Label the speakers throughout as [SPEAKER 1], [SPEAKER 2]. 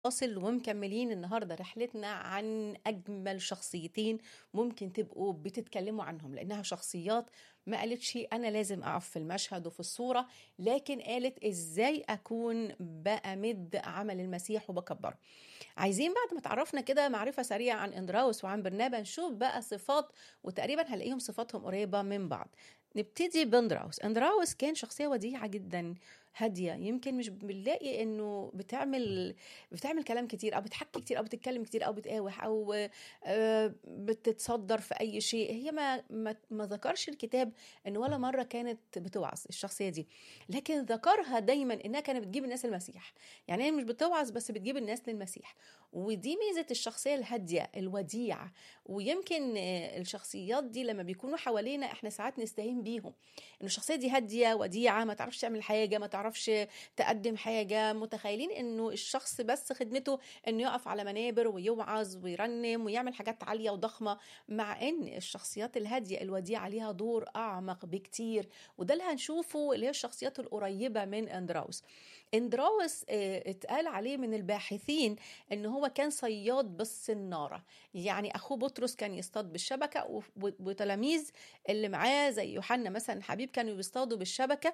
[SPEAKER 1] فاصل ومكملين النهارده رحلتنا عن اجمل شخصيتين ممكن تبقوا بتتكلموا عنهم لانها شخصيات ما قالتش انا لازم اقف في المشهد وفي الصوره لكن قالت ازاي اكون بامد عمل المسيح وبكبره عايزين بعد ما تعرفنا كده معرفه سريعه عن اندراوس وعن برنابا نشوف بقى صفات وتقريبا هنلاقيهم صفاتهم قريبه من بعض نبتدي باندراوس اندراوس كان شخصيه وديعه جدا هاديه يمكن مش بنلاقي انه بتعمل بتعمل كلام كتير او بتحكي كتير او بتتكلم كتير او بتقاوح او آه، بتتصدر في اي شيء هي ما ما, ما ذكرش الكتاب ان ولا مره كانت بتوعظ الشخصيه دي لكن ذكرها دايما انها كانت بتجيب الناس المسيح يعني هي مش بتوعظ بس بتجيب الناس للمسيح ودي ميزه الشخصيه الهاديه الوديعه ويمكن آه، الشخصيات دي لما بيكونوا حوالينا احنا ساعات نستهين بيهم ان الشخصيه دي هاديه وديعه ما تعرفش تعمل حاجه ما تعرفش تقدم حاجه متخيلين انه الشخص بس خدمته انه يقف على منابر ويوعظ ويرنم ويعمل حاجات عاليه وضخمه مع ان الشخصيات الهاديه الوديعه ليها دور اعمق بكتير وده اللي هنشوفه اللي هي الشخصيات القريبه من اندراوس اندراوس آه، اتقال عليه من الباحثين ان هو كان صياد بالصناره يعني اخوه بطرس كان يصطاد بالشبكه و- و- وتلاميذ اللي معاه زي يوحنا مثلا حبيب كانوا بيصطادوا بالشبكه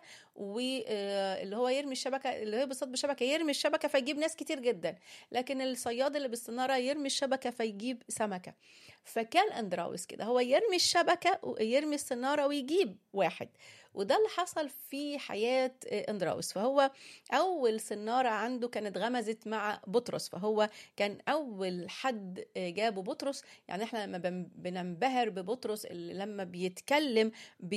[SPEAKER 1] واللي هو يرمي الشبكه اللي هو بيصطاد بالشبكه يرمي الشبكه فيجيب ناس كتير جدا لكن الصياد اللي بالصناره يرمي الشبكه فيجيب سمكه فكان اندراوس كده هو يرمي الشبكه ويرمي الصناره ويجيب واحد وده اللي حصل في حياه اندراوس فهو اول صناره عنده كانت غمزت مع بطرس فهو كان اول حد جابه بطرس يعني احنا لما بن- بننبهر ببطرس اللي لما بيتكلم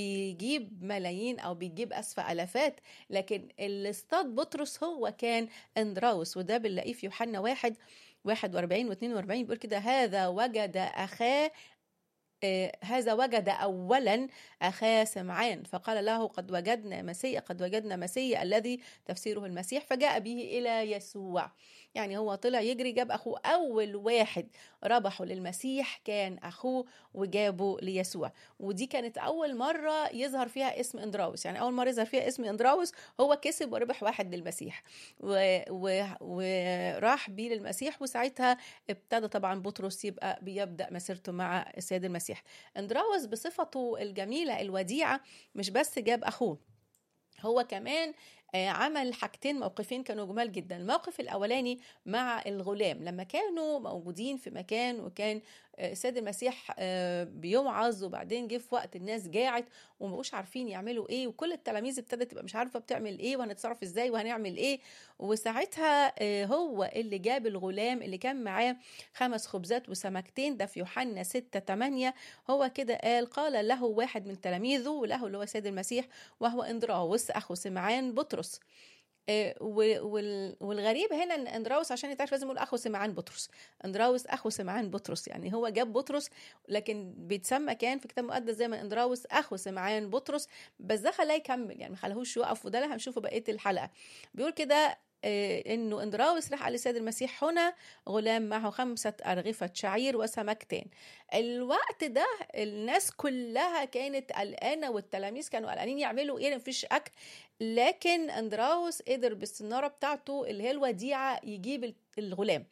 [SPEAKER 1] بيجيب ملايين او بيجيب اسفة الافات لكن اللي اصطاد بطرس هو كان اندراوس وده بنلاقيه في يوحنا واحد 41 و 42 بيقول كده هذا وجد اخاه آه، هذا وجد اولا اخاه سمعان فقال له قد وجدنا مسيا قد وجدنا مسيا الذي تفسيره المسيح فجاء به الى يسوع يعني هو طلع يجري جاب اخوه اول واحد ربحه للمسيح كان اخوه وجابه ليسوع ودي كانت اول مره يظهر فيها اسم اندراوس يعني اول مره يظهر فيها اسم اندراوس هو كسب وربح واحد للمسيح و... و... وراح بيه للمسيح وساعتها ابتدى طبعا بطرس يبقى بيبدا مسيرته مع السيد المسيح اندراوس بصفته الجميله الوديعه مش بس جاب اخوه هو كمان آه، عمل حاجتين موقفين كانوا جمال جدا الموقف الاولاني مع الغلام لما كانوا موجودين في مكان وكان آه، السيد المسيح آه، بيوعظ وبعدين جه في وقت الناس جاعت ومبقوش عارفين يعملوا ايه وكل التلاميذ ابتدت تبقى مش عارفه بتعمل ايه وهنتصرف ازاي وهنعمل ايه وساعتها آه، هو اللي جاب الغلام اللي كان معاه خمس خبزات وسمكتين ده في يوحنا 6 8 هو كده قال قال له واحد من تلاميذه وله اللي هو السيد المسيح وهو اندراوس اخو سمعان بطرس آه، و- وال- والغريب هنا ان اندراوس عشان يتعرف لازم يقول اخو سمعان بطرس اندراوس اخو سمعان بطرس يعني هو جاب بطرس لكن بيتسمى كان في كتاب مقدس زي ما اندراوس اخو سمعان بطرس بس ده خلاه يكمل يعني ما خلاهوش يقف وده اللي هنشوفه بقيه الحلقه بيقول كده آه، انه اندراوس راح على السيد المسيح هنا غلام معه خمسه ارغفه شعير وسمكتين الوقت ده الناس كلها كانت قلقانه والتلاميذ كانوا قلقانين يعملوا ايه مفيش اكل لكن اندراوس قدر بالسناره بتاعته اللي هي الوديعه يجيب الغلام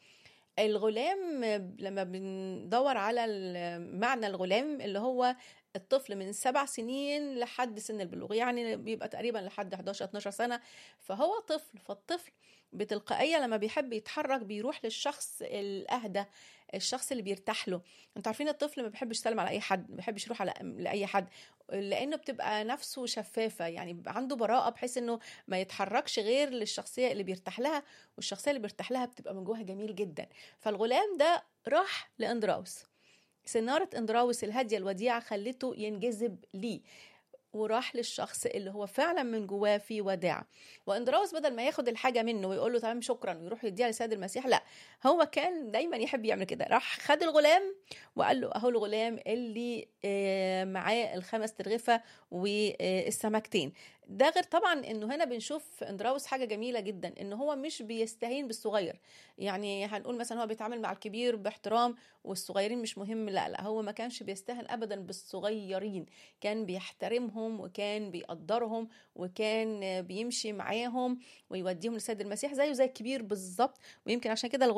[SPEAKER 1] الغلام لما بندور على ال- معنى الغلام اللي هو الطفل من سبع سنين لحد سن البلوغ يعني بيبقى تقريبا لحد 11 12 سنه فهو طفل فالطفل بتلقائيه لما بيحب يتحرك بيروح للشخص الاهدى الشخص اللي بيرتاح له انتوا عارفين الطفل ما بيحبش يسلم على اي حد ما بيحبش يروح على لاي حد لانه بتبقى نفسه شفافه يعني بيبقى عنده براءه بحيث انه ما يتحركش غير للشخصيه اللي بيرتاح لها والشخصيه اللي بيرتاح لها بتبقى من جواها جميل جدا فالغلام ده راح لاندراوس سنارة اندراوس الهادية الوديعة خلته ينجذب ليه وراح للشخص اللي هو فعلا من جواه في وداع واندراوس بدل ما ياخد الحاجه منه ويقول له تمام شكرا ويروح يديها لسيد المسيح لا هو كان دايما يحب يعمل كده راح خد الغلام وقال له اهو الغلام اللي آه، معاه الخمس ترغفه والسمكتين ده غير طبعا انه هنا بنشوف في اندراوس حاجه جميله جدا ان هو مش بيستهين بالصغير يعني هنقول مثلا هو بيتعامل مع الكبير باحترام والصغيرين مش مهم لا لا هو ما كانش بيستهن ابدا بالصغيرين كان بيحترمهم وكان بيقدرهم وكان بيمشي معاهم ويوديهم لسيد المسيح زيه زي الكبير بالظبط ويمكن عشان كده